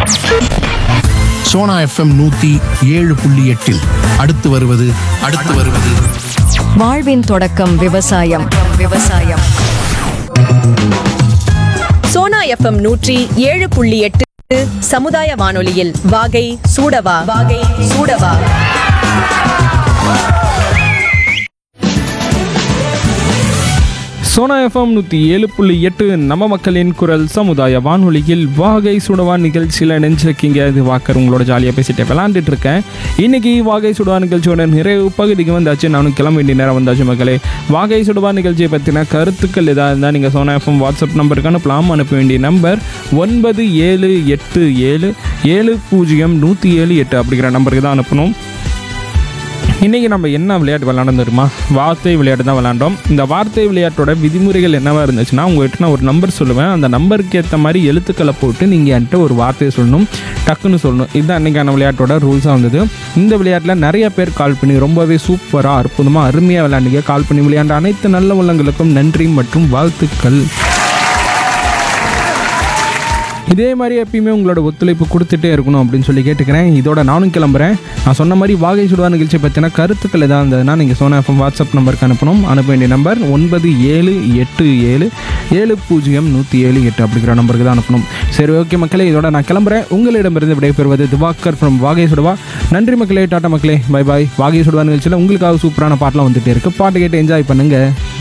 Sona FM நூத்தி ஏழு புள்ளி எட்டில் அடுத்து வருவது அடுத்து வருவது வாழ்வின் தொடக்கம் விவசாயம் விவசாயம் சோனா எஃப்எம் நூற்றி ஏழு புள்ளி எட்டு சமுதாய வானொலியில் வாகை சூடவா வாகை சூடவா சோனா எஃப்எம் நூற்றி ஏழு புள்ளி எட்டு நம்ம மக்களின் குரல் சமுதாய வானொலியில் வாகை சுடவா நிகழ்ச்சியில் நினைச்சிருக்கீங்க இது வாக்கர் உங்களோட ஜாலியாக பேசிட்டு விளாண்டுட்டு இருக்கேன் இன்னைக்கு வாகை சுடவா நிகழ்ச்சியோட நிறைவு பகுதிக்கு வந்தாச்சு நானும் கிளம்ப வேண்டிய நேரம் வந்தாச்சு மக்களே வாகை சுடவா நிகழ்ச்சியை பற்றின கருத்துக்கள் எதாக இருந்தால் நீங்கள் சோனா எஃப்எம் வாட்ஸ்அப் நம்பருக்கு அனுப்பலாம் அனுப்ப வேண்டிய நம்பர் ஒன்பது ஏழு எட்டு ஏழு ஏழு பூஜ்ஜியம் நூற்றி ஏழு எட்டு அப்படிங்கிற நம்பருக்கு தான் அனுப்பணும் இன்றைக்கி நம்ம என்ன விளையாட்டு விளையாண்டோம் தெரியுமா வார்த்தை விளையாட்டு தான் விளையாண்டோம் இந்த வார்த்தை விளையாட்டோட விதிமுறைகள் என்னவா இருந்துச்சுன்னா உங்கள்கிட்ட நான் ஒரு நம்பர் சொல்லுவேன் அந்த நம்பருக்கு ஏற்ற மாதிரி எழுத்துக்களை போட்டு நீங்கள் என்கிட்ட ஒரு வார்த்தையை சொல்லணும் டக்குன்னு சொல்லணும் இதுதான் அன்றைக்கான விளையாட்டோட ரூல்ஸாக இருந்தது இந்த விளையாட்டில் நிறைய பேர் கால் பண்ணி ரொம்பவே சூப்பராக அற்புதமாக அருமையாக விளையாண்டுங்க கால் பண்ணி விளையாண்ட அனைத்து நல்ல உள்ளங்களுக்கும் நன்றி மற்றும் வாழ்த்துக்கள் இதே மாதிரி எப்பயுமே உங்களோட ஒத்துழைப்பு கொடுத்துட்டே இருக்கணும் அப்படின்னு சொல்லி கேட்டுக்கிறேன் இதோட நானும் கிளம்புறேன் நான் சொன்ன மாதிரி வாகை சுடுவா நிகழ்ச்சி பற்றின கருத்துக்கள் எதாவது இருந்ததுன்னா நீங்கள் சோனா எஃப்எம் வாட்ஸ்அப் நம்பருக்கு அனுப்பணும் அனுப்ப வேண்டிய நம்பர் ஒன்பது ஏழு எட்டு ஏழு ஏழு பூஜ்ஜியம் நூற்றி ஏழு எட்டு அப்படிங்கிற நம்பருக்கு தான் அனுப்பணும் சரி ஓகே மக்களே இதோட நான் கிளம்புறேன் உங்களிடமிருந்து விடைபெறுவது திவாகர் ஃப்ரம் வாகை சுடுவா நன்றி மக்களே டாட்டா மக்களே பை பாய் வாகை சுடுவா நிகழ்ச்சியில் உங்களுக்காக சூப்பரான பாட்டெலாம் வந்துட்டே இருக்கு பாட்டு கேட்டு என்ஜாய் பண்ணுங்கள்